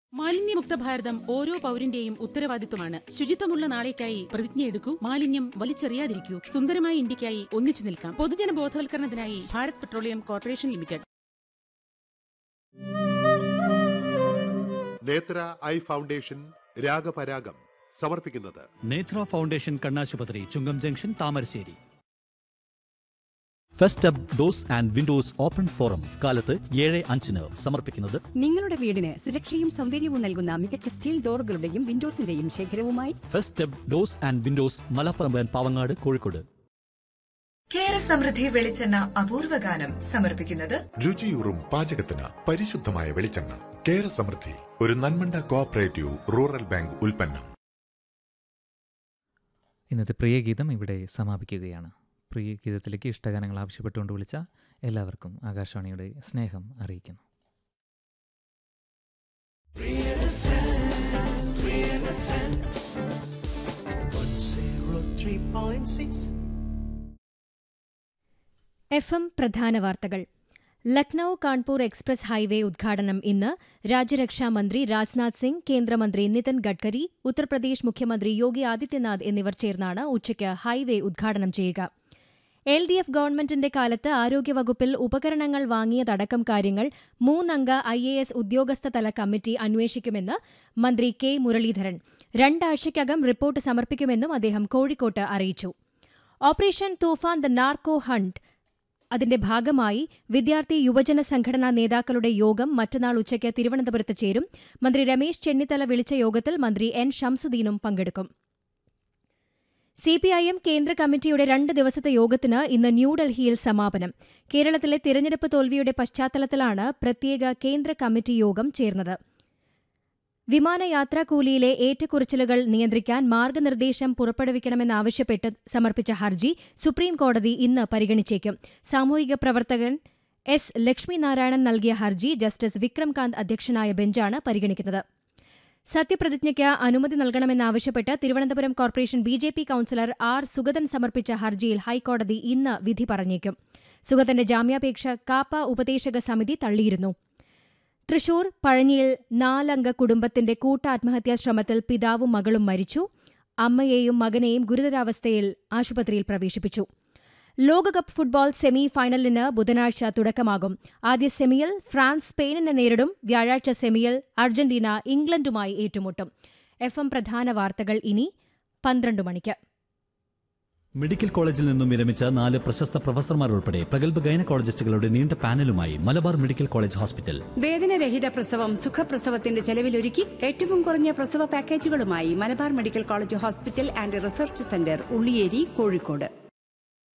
മാലിന്യമുക്ത ഭാരതം ഓരോ പൗരന്റെയും ഉത്തരവാദിത്വമാണ് ശുചിത്വമുള്ള നാളേക്കായി പ്രതിജ്ഞയെടുക്കൂ മാലിന്യം വലിച്ചെറിയാതിരിക്കൂ സുന്ദരമായ ഇന്ത്യക്കായി ഒന്നിച്ചു നിൽക്കാം പൊതുജന ബോധവൽക്കരണത്തിനായി Bharat petroleum corporation limited Netra eye foundation Ragaparagam സമർപ്പിക്കുന്നത് നേത്ര ഫൗണ്ടേഷൻ കണ്ണാശുപത്രി Chungam junction Thamarassery first up doors and windows open forum കാലത്ത് ഏഴ് അഞ്ചിന് സമർപ്പിക്കുന്നത് നിങ്ങളുടെ വീടിന് സുരക്ഷയും സൗന്ദര്യവും നൽകുന്ന മികച്ച സ്റ്റീൽ ഡോറുകളുടെയും വിൻഡോസിന്റെയും ശേഖരവുമായി first up doors and windows Malappuram Pavangad Kozhikode Kera Samrudhi വെളിച്ചെണ്ണ അപൂർവ ഗാനം സമർപ്പിക്കുന്നത് രുചിയൂറും പാചകത്തിന് പരിശുദ്ധമായ വെളിച്ചെണ്ണ കേര സമൃദ്ധി ഒരു നന്മണ്ട കോഓപ്പറേറ്റീവ് റൂറൽ ബാങ്ക് ഉൽപ്പന്നം ഇന്നത്തെ പ്രിയഗീതം ഇവിടെ സമാപിക്കുകയാണ് പ്രിയഗീതത്തിലേക്ക് ഇഷ്ടഗാനങ്ങൾ ആവശ്യപ്പെട്ടുകൊണ്ട് വിളിച്ച എല്ലാവർക്കും ആകാശവാണിയുടെ സ്നേഹം അറിയിക്കുന്നു എഫ് എം പ്രധാന വാർത്തകൾ ലക്നൌ കാൺപൂർ എക്സ്പ്രസ് ഹൈവേ ഉദ്ഘാടനം ഇന്ന് രാജ്യരക്ഷാ മന്ത്രി രാജ്നാഥ് സിംഗ് കേന്ദ്രമന്ത്രി നിതിൻ ഗഡ്കരി ഉത്തർപ്രദേശ് മുഖ്യമന്ത്രി യോഗി ആദിത്യനാഥ് എന്നിവർ ചേർന്നാണ് ഉച്ചയ്ക്ക് ഹൈവേ ഉദ്ഘാടനം ചെയ്യുക എൽ ഡി എഫ് ഗവൺമെന്റിന്റെ കാലത്ത് ആരോഗ്യവകുപ്പിൽ ഉപകരണങ്ങൾ വാങ്ങിയതടക്കം കാര്യങ്ങൾ മൂന്നംഗ ഐ എ എസ് ഉദ്യോഗസ്ഥതല കമ്മിറ്റി അന്വേഷിക്കുമെന്ന് മന്ത്രി കെ മുരളീധരൻ രണ്ടാഴ്ചയ്ക്കകം റിപ്പോർട്ട് സമർപ്പിക്കുമെന്നും അദ്ദേഹം കോഴിക്കോട്ട് അറിയിച്ചു operation Toofan the narco hunt അതിന്റെ ഭാഗമായി വിദ്യാർത്ഥി യുവജന സംഘടനാ നേതാക്കളുടെ യോഗം മറ്റന്നാൾ ഉച്ചയ്ക്ക് തിരുവനന്തപുരത്ത് ചേരും മന്ത്രി രമേശ് ചെന്നിത്തല വിളിച്ച യോഗത്തിൽ മന്ത്രി എൻ ഷംസുദ്ദീനും പങ്കെടുക്കും സിപിഐഎം കേന്ദ്ര കമ്മിറ്റിയുടെ രണ്ട് ദിവസത്തെ യോഗത്തിന് ഇന്ന് ന്യൂഡൽഹിയിൽ സമാപനം കേരളത്തിലെ തിരഞ്ഞെടുപ്പ് തോൽവിയുടെ പശ്ചാത്തലത്തിലാണ് പ്രത്യേക കേന്ദ്ര കമ്മിറ്റി യോഗം ചേർന്നത് വിമാനയാത്രാക്കൂലിയിലെ ഏറ്റക്കുറച്ചിലുകൾ നിയന്ത്രിക്കാൻ മാർഗനിർദ്ദേശം പുറപ്പെടുവിക്കണമെന്നാവശ്യപ്പെട്ട് സമർപ്പിച്ച ഹർജി സുപ്രീംകോടതി ഇന്ന് പരിഗണിച്ചേക്കും സാമൂഹിക പ്രവർത്തകൻ എസ് ലക്ഷ്മിനാരായണൻ നൽകിയ ഹർജി ജസ്റ്റിസ് വിക്രംകാന്ത് അധ്യക്ഷനായ ബെഞ്ചാണ് പരിഗണിക്കുന്നത് സത്യപ്രതിജ്ഞയ്ക്ക് അനുമതി നൽകണമെന്നാവശ്യപ്പെട്ട് Thiruvananthapuram corporation B J P councillor R Sugathan സമർപ്പിച്ച ഹർജിയിൽ ഹൈക്കോടതി ഇന്ന് വിധി പറഞ്ഞേക്കും സുഗതന്റെ ജാമ്യാപേക്ഷ കാപ്പ ഉപദേശക സമിതി തള്ളിയിരുന്നു തൃശൂർ പഴഞ്ഞിയിൽ നാലംഗ കുടുംബത്തിന്റെ കൂട്ടാത്മഹത്യാ ശ്രമത്തിൽ പിതാവും മകളും മരിച്ചു അമ്മയെയും മകനെയും ഗുരുതരാവസ്ഥയിൽ ആശുപത്രിയിൽ പ്രവേശിപ്പിച്ചു ലോകകപ്പ് ഫുട്ബോൾ സെമി ഫൈനലിന് ബുധനാഴ്ച തുടക്കമാകും ആദ്യ സെമിയിൽ ഫ്രാൻസ് സ്പെയിനിനെ നേരിടും വ്യാഴാഴ്ച സെമിയിൽ അർജന്റീന ഇംഗ്ലണ്ടുമായി ഏറ്റുമുട്ടും എഫ് എം പ്രധാന വാർത്തകൾ ഇനി പന്ത്രണ്ട് മണിക്ക് മെഡിക്കൽ കോളേജിൽ നിന്നും വിരമിച്ച നാല് പ്രശസ്ത പ്രൊഫസർമാർ ഉൾപ്പെടെ പ്രഗത്ഭ ഗൈനക്കോളജിസ്റ്റുകളുടെ നീണ്ട പാനലുമായി മലബാർ മെഡിക്കൽ കോളേജ് ഹോസ്പിറ്റൽ വേദനരഹിത പ്രസവം സുഖപ്രസവത്തിന്റെ ചെലവിലൊരുക്കി ഏറ്റവും കുറഞ്ഞ പ്രസവ പാക്കേജുകളുമായി Malabar medical college hospital and research centre Ulliyeri Kozhikode